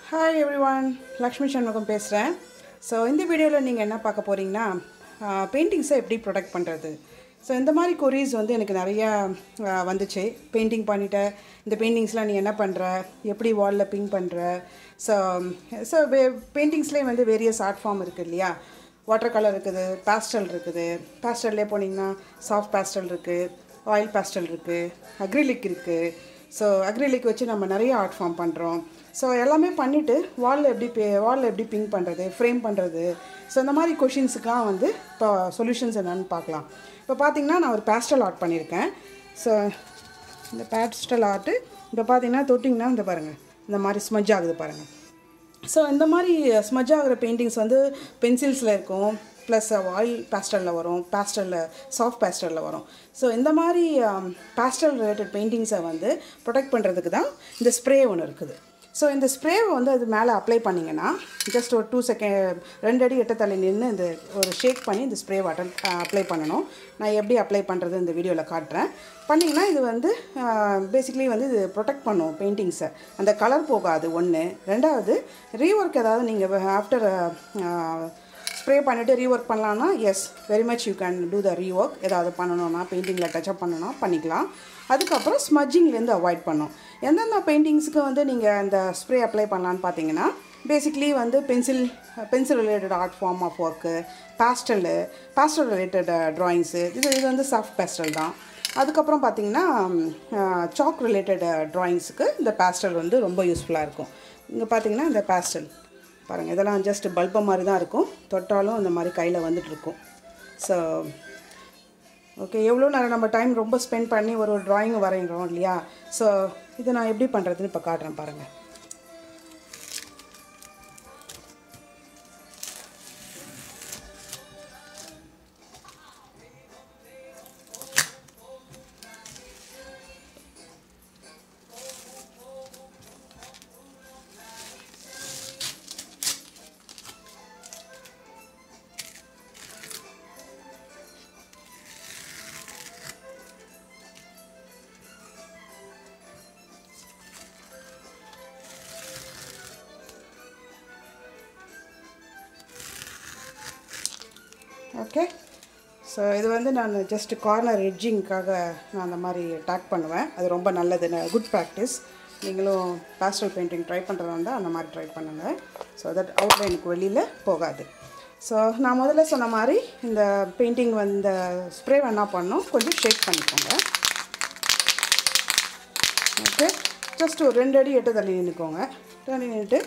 hi everyone Lakshmi Shanmugam பேசுகிறேன் so இந்த வீடியோவில் நீங்கள் என்ன பார்க்க போகிறீங்கன்னா பெயிண்டிங்ஸை எப்படி ப்ரொடெக்ட் பண்ணுறது ஸோ இந்த மாதிரி கொரீஸ் வந்து எனக்கு நிறையா ஆ, வந்துச்சு பெயிண்டிங் பண்ணிட்ட இந்த பெயிண்டிங்ஸ்லாம் நீ என்ன பண்ணுற எப்படி வாலில் பிங்க் பண்ணுற ஸோ ஸோ பெயிண்டிங்ஸ்லேயே வந்து வேரியஸ் ஆர்ட் ஃபார்ம் இருக்குது இல்லையா வாட்டர் கலர் இருக்குது பேஸ்டல் இருக்குது பேஸ்டல்லே போனீங்கன்னா சாஃப்ட் பேஸ்டல் இருக்குது ஆயில் பேஸ்டல் இருக்குது அக்ரிலிக் இருக்குது ஸோ அக்ரிலிக் வச்சு நம்ம நிறைய ஆர்ட் ஃபார்ம் பண்ணுறோம் ஸோ எல்லாமே பண்ணிவிட்டு வாலில் எப்படி பே வாலில் எப்படி பிங்க் பண்ணுறது ஃப்ரேம் பண்ணுறது ஸோ இந்த மாதிரி கொஷின்ஸுக்கெலாம் வந்து இப்போ சொல்யூஷன்ஸ் என்னென்னு பார்க்கலாம் இப்போ பார்த்தீங்கன்னா நான் ஒரு பேஸ்டல் ஆர்ட் பண்ணியிருக்கேன் ஸோ இந்த பேஸ்டல் ஆர்ட்டு இப்போ பார்த்தீங்கன்னா தொட்டிங்கன்னா இந்த பாருங்கள் இந்த மாதிரி ஸ்மஜ் ஆகுது பாருங்கள் ஸோ இந்த மாதிரி ஸ்மஜ் ஆகிற பெயிண்டிங்ஸ் வந்து பென்சில்ஸில் இருக்கும் ப்ளஸ் ஆயில் பேஸ்டலில் வரும் பேஸ்டலில் சாஃப்ட் பேஸ்டலில் வரும் ஸோ இந்த மாதிரி பேஸ்டல் ரிலேட்டட் பெயிண்டிங்ஸை வந்து ப்ரொடெக்ட் பண்ணுறதுக்கு தான் இந்த ஸ்ப்ரே ஒன்று இருக்குது ஸோ இந்த ஸ்ப்ரேவை வந்து அது மேலே அப்ளை பண்ணிங்கன்னா ஜஸ்ட் ஒரு டூ செகண்ட் ரெண்டு அடி எட்ட தள்ளி நின்று இந்த ஒரு ஷேக் பண்ணி இந்த ஸ்ப்ரே வாட்டர் அப்ளை பண்ணணும் நான் எப்படி அப்ளை பண்ணுறது இந்த வீடியோவில் காட்டுறேன் பண்ணிங்கன்னா இது வந்து பேசிக்லி வந்து இது ப்ரொடெக்ட் பண்ணும் பெயிண்டிங்ஸை அந்த கலர் போகாது ஒன்று ரெண்டாவது ரீஒர்க் ஏதாவது நீங்கள் ஆஃப்டர் ஸ்ப்ரே பண்ணிவிட்டு ரீஒர்க் பண்ணலான்னா yes very much you can do the rework ஏதாவது பண்ணணும்னா பெயிண்டிங்கில் டச்சப் பண்ணணும் பண்ணிக்கலாம் அதுக்கப்புறம் ஸ்மஜ்ஜிங்லேருந்து அவாய்ட் பண்ணும் எந்தெந்த பெயிண்டிங்ஸுக்கு வந்து நீங்கள் அந்த ஸ்ப்ரே அப்ளை பண்ணலான்னு பார்த்தீங்கன்னா பேசிக்லி வந்து pencil pencil related art form of work pastel pastel related drawings இது இது வந்து சாஃப்ட் பேஸ்டல் தான் அதுக்கப்புறம் பார்த்தீங்கன்னா சாக் ரிலேட்டட் ட்ராயிங்ஸுக்கு இந்த பேஸ்டல் வந்து ரொம்ப யூஸ்ஃபுல்லாக இருக்கும் இங்கே பார்த்தீங்கன்னா இந்த பேஸ்டல் பாருங்கள் இதெல்லாம் ஜஸ்ட் பல்ப மாதிரி தான் இருக்கும் தொட்டாலும் இந்த மாதிரி கையில் வந்துட்டு இருக்கும் ஸோ ஓகே எவ்வளோ நேரம் நம்ம டைம் ரொம்ப ஸ்பெண்ட் பண்ணி ஒரு ஒரு ட்ராயிங் வரைகிறோம் இல்லையா ஸோ இதை நான் எப்படி பண்ணுறதுன்னு இப்போ காட்டுறேன் பாருங்கள் ஓகே ஸோ இது வந்து நான் ஜஸ்ட் கார்னர் எட்ஜிங்க்காக நான் அந்த மாதிரி டேக் பண்ணுவேன் அது ரொம்ப நல்லது குட் ப்ராக்டிஸ் நீங்களும் பேஸ்டல் பெயிண்டிங் ட்ரை பண்ணுறதா இருந்தால் அந்த மாதிரி ட்ரை பண்ணுங்கள் ஸோ தட் அவுட்லைனுக்கு வெளியில் போகாது ஸோ நான் முதல்ல சொன்ன மாதிரி இந்த பெயிண்டிங் வந்து ஸ்ப்ரே என்ன பண்ணோம் கொஞ்சம் ஷேக் பண்ணிக்கோங்க ஓகே ஜஸ்ட் ஒரு ரெண்டு அடி எட்டு தள்ளி நின்றுக்கோங்க தள்ளி நின்றுட்டு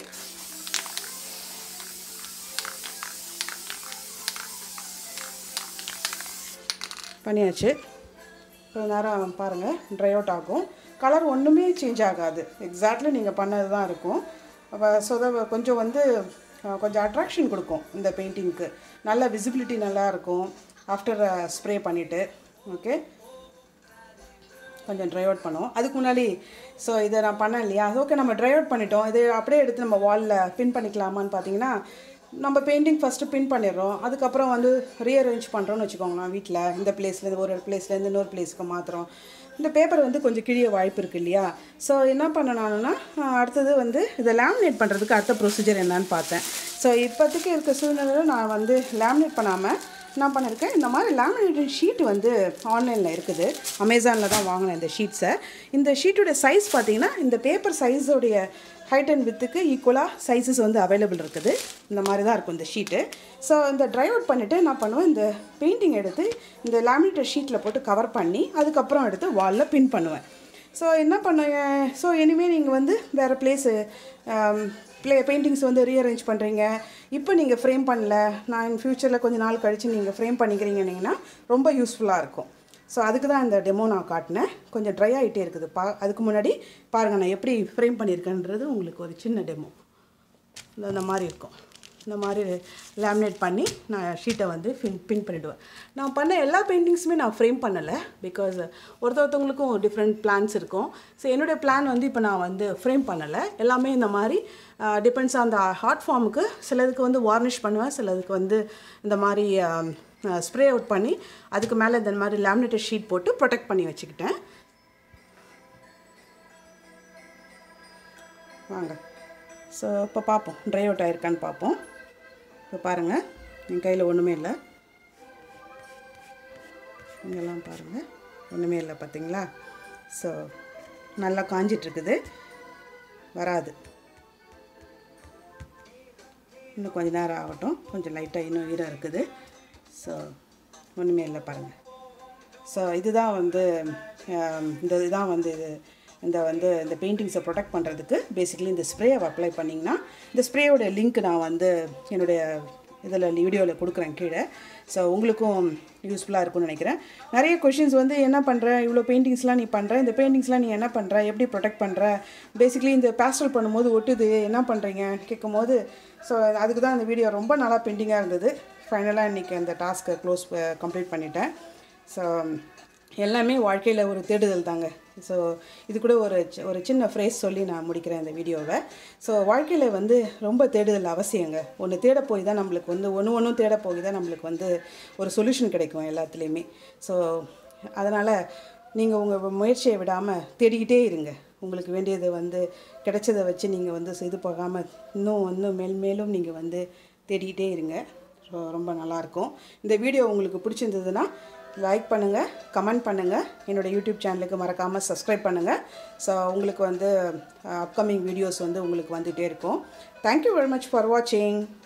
பண்ணியாச்சு கொஞ்ச நேரம் பாருங்கள் ட்ரை அவுட் ஆகும் கலர் ஒன்றுமே சேஞ்ச் ஆகாது எக்ஸாக்ட்லி நீங்கள் பண்ணது தான் இருக்கும் அப்போ ஸோ கொஞ்சம் வந்து அஹ், கொஞ்சம் அட்ராக்ஷன் கொடுக்கும் இந்த பெயிண்டிங்க்கு நல்ல விசிபிலிட்டி நல்லா இருக்கும் ஆஃப்டர் ஸ்ப்ரே பண்ணிவிட்டு ஓகே கொஞ்சம் ட்ரை அவுட் பண்ணுவோம் அதுக்கு முன்னாடி ஸோ இதை நான் பண்ணேன் இல்லையா ஓகே நம்ம ட்ரை அவுட் பண்ணிட்டோம் இதை அப்படியே எடுத்து நம்ம வாலில் பின் பண்ணிக்கலாமான்னு பார்த்தீங்கன்னா நம்ம பெயிண்டிங் ஃபஸ்ட்டு பின் பண்ணிடுறோம் அதுக்கப்புறம் வந்து ரீஅரேஞ்ச் பண்ணுறோன்னு வச்சுக்கோங்களேன் வீட்டில் இந்த பிளேஸ்லேருந்து ஒரு பிளேஸ்லேருந்து இன்னொரு பிளேஸ்க்கு மாற்றுறோம் இந்த பேப்பர் வந்து கொஞ்சம் கிழிய வாய்ப்பு இருக்குது இல்லையா ஸோ என்ன பண்ணணும்னா அடுத்தது வந்து இதை லேமினேட் பண்ணுறதுக்கு அடுத்த ப்ரொசீஜர் என்னன்னு பார்த்தேன் ஸோ இப்போதைக்கு இருக்க சூழ்நிலையில் நான் வந்து லேமினேட் பண்ணாமல் என்ன பண்ணியிருக்கேன் இந்த மாதிரி லேமினேட்டட் ஷீட் வந்து ஆன்லைனில் இருக்குது அமேசானில் தான் வாங்கினேன் இந்த ஷீட்ஸை இந்த ஷீட்டோட சைஸ் பார்த்தீங்கன்னா இந்த பேப்பர் சைஸோடைய ஹைட் அண்ட் வித்துக்கு ஈக்குவலாக சைஸஸ் வந்து அவைலபிள் இருக்குது இந்த மாதிரி தான் இருக்கும் இந்த ஷீட்டு ஸோ இந்த ட்ரை அவுட் பண்ணிவிட்டு என்ன பண்ணுவேன் இந்த பெயிண்டிங் எடுத்து இந்த லேமினேட்டட் ஷீட்டில் போட்டு கவர் பண்ணி அதுக்கப்புறம் எடுத்து வாலில் பின் பண்ணுவேன் ஸோ என்ன பண்ணுவேன் ஸோ இனிமேல் நீங்கள் வந்து வேறு பிளேஸு ப்ளே பெயிண்டிங்ஸ் வந்து ரீஅரேஞ்ச் பண்ணுறீங்க இப்போ நீங்கள் ஃப்ரேம் பண்ணல நான் இன் ஃப்யூச்சரில் கொஞ்சம் நாள் கழித்து நீங்கள் ஃப்ரேம் பண்ணிக்கிறீங்கன்னா ரொம்ப யூஸ்ஃபுல்லாக இருக்கும் ஸோ அதுக்கு தான் இந்த டெமோ நான் காட்டினேன் கொஞ்சம் ட்ரை ஆகிட்டே இருக்குது பா அதுக்கு முன்னாடி பாருங்கள் நான் எப்படி ஃப்ரேம் பண்ணியிருக்கேன்றது உங்களுக்கு ஒரு சின்ன டெமோ இந்த மாதிரி இருக்கும் இந்த மாதிரி லேமினேட் பண்ணி நான் ஷீட்டை வந்து பின் பின் பண்ணிவிடுவேன் நான் பண்ண எல்லா பெயிண்டிங்ஸுமே நான் ஃப்ரேம் பண்ணலை பிகாஸ் ஒருத்த ஒருத்தவங்களுக்கும் டிஃப்ரெண்ட் பிளான்ஸ் இருக்கும் ஸோ என்னுடைய பிளான் வந்து இப்போ நான் வந்து ஃப்ரேம் பண்ணலை எல்லாமே இந்த மாதிரி டிபெண்ட்ஸ் அந்த ஹார்ட் ஃபார்முக்கு சிலதுக்கு வந்து வார்னிஷ் பண்ணுவேன் சிலதுக்கு வந்து இந்த மாதிரி ஸ்ப்ரே அவுட் பண்ணி அதுக்கு மேலே இந்த மாதிரி லேமினேட்டட் ஷீட் போட்டு ப்ரொடெக்ட் பண்ணி வச்சுக்கிட்டேன் வாங்க ஸோ இப்போ பார்ப்போம் ட்ரை அவுட் ஆயிருக்கான்னு பார்ப்போம் இப்போ பாருங்கள் என் கையில் ஒன்றுமே இல்லை இங்கெல்லாம் பாருங்கள் ஒன்றுமே இல்லை பார்த்தீங்களா ஸோ நல்லா காஞ்சிட்ருக்குது வராது இன்னும் கொஞ்ச நேரம் ஆகட்டும் கொஞ்சம் லைட்டாக இன்னும் ஈரம் இருக்குது ஸோ ஒன்றுமே இல்லை பாருங்கள் ஸோ இதுதான் வந்து ஆம், இந்த இதுதான் வந்து இது இந்த வந்து இந்த பெயிண்டிங்ஸை ப்ரொடெக்ட் பண்ணுறதுக்கு பேசிக்கலி இந்த ஸ்ப்ரேயை அப்ளை பண்ணிங்கன்னா இந்த ஸ்ப்ரேயோட லிங்க் நான் வந்து என்னுடைய இதில் வீடியோவில் கொடுக்குறேன் கீழே ஸோ உங்களுக்கும் யூஸ்ஃபுல்லாக இருக்கும்னு நினைக்கிறேன் நிறைய கொஷின்ஸ் வந்து என்ன பண்ணுற இவ்வளோ பெயிண்டிங்ஸ்லாம் நீ பண்ணுற இந்த பெயிண்டிங்ஸ்லாம் நீ என்ன பண்ணுற எப்படி ப்ரொடெக்ட் பண்ணுற பேசிக்கலி இந்த பேஸ்டல் பண்ணும்போது ஒட்டுது என்ன பண்ணுறீங்க கேட்கும்போது ஸோ அதுக்கு தான் இந்த வீடியோ ரொம்ப நாளாக பெண்டிங்காக இருந்தது ஃபைனலாக இன்றைக்கி அந்த டாஸ்க்கை க்ளோஸ் கம்ப்ளீட் பண்ணிட்டேன் ஸோ எல்லாமே வாழ்க்கையில் ஒரு தேடுதல் தாங்க ஸோ இது கூட ஒரு சி- ஒரு சின்ன ஃப்ரேஸ் சொல்லி நான் முடிக்கிறேன் இந்த வீடியோவை ஸோ வாழ்க்கையில் வந்து ரொம்ப தேடுதல் அவசியங்க ஒன்று தேட போய் தான் நம்மளுக்கு வந்து ஒன்று ஒன்றும் தேட போய் தான் நம்மளுக்கு வந்து ஒரு சொல்யூஷன் கிடைக்கும் எல்லாத்துலேயுமே ஸோ அதனால் நீங்கள் உங்கள் முயற்சியை விடாமல் தேடிக்கிட்டே இருங்க உங்களுக்கு வேண்டியது வந்து கிடைச்சதை வச்சு நீங்கள் வந்து இது போகாமல் இன்னும் இன்னும் மேல் மேலும் நீங்கள் வந்து தேடிக்கிட்டே இருங்க ஸோ ரொம்ப நல்லாயிருக்கும் இந்த வீடியோ உங்களுக்கு பிடிச்சிருந்ததுன்னா லைக் பண்ணுங்கள் கமெண்ட் பண்ணுங்கள் என்னோடய யூடியூப் சேனலுக்கு மறக்காமல் சப்ஸ்கிரைப் பண்ணுங்கள் ஸோ உங்களுக்கு வந்து அப்கமிங் வீடியோஸ் வந்து உங்களுக்கு வந்துகிட்டே இருக்கும் தேங்க்யூ வெரி மச் ஃபார் வாட்சிங்